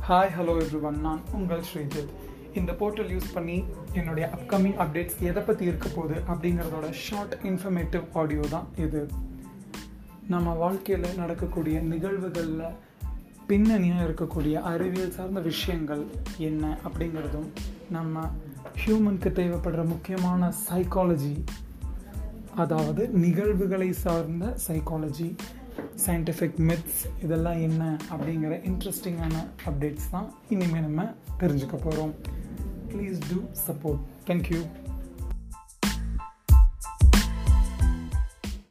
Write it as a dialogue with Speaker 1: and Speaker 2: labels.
Speaker 1: hi hello everyone நான் உங்கள் ஸ்ரீஜித் இந்த போர்ட்டல் யூஸ் பண்ணி என்னுடைய அப்கமிங் அப்டேட்ஸ் எதை பற்றி இருக்க போகுது அப்படிங்கிறதோட ஷார்ட் இன்ஃபர்மேட்டிவ் ஆடியோ தான் இது நம்ம வாழ்க்கையில் நடக்கக்கூடிய நிகழ்வுகளில் பின்னணியாக இருக்கக்கூடிய அறிவியல் சார்ந்த விஷயங்கள் என்ன அப்படிங்கிறதும் நம்ம ஹியூமனுக்கு தேவைப்படுற முக்கியமான சைக்காலஜி அதாவது நிகழ்வுகளை சார்ந்த சைக்காலஜி சயின்டிஃபிக் மித்ஸ் இதெல்லாம் என்ன அப்படிங்கிற இன்ட்ரெஸ்டிங்கான அப்டேட்ஸ் தான் இனிமேல் நம்ம தெரிஞ்சுக்க போகிறோம் ப்ளீஸ் டூ சப்போர்ட் தேங்க்யூ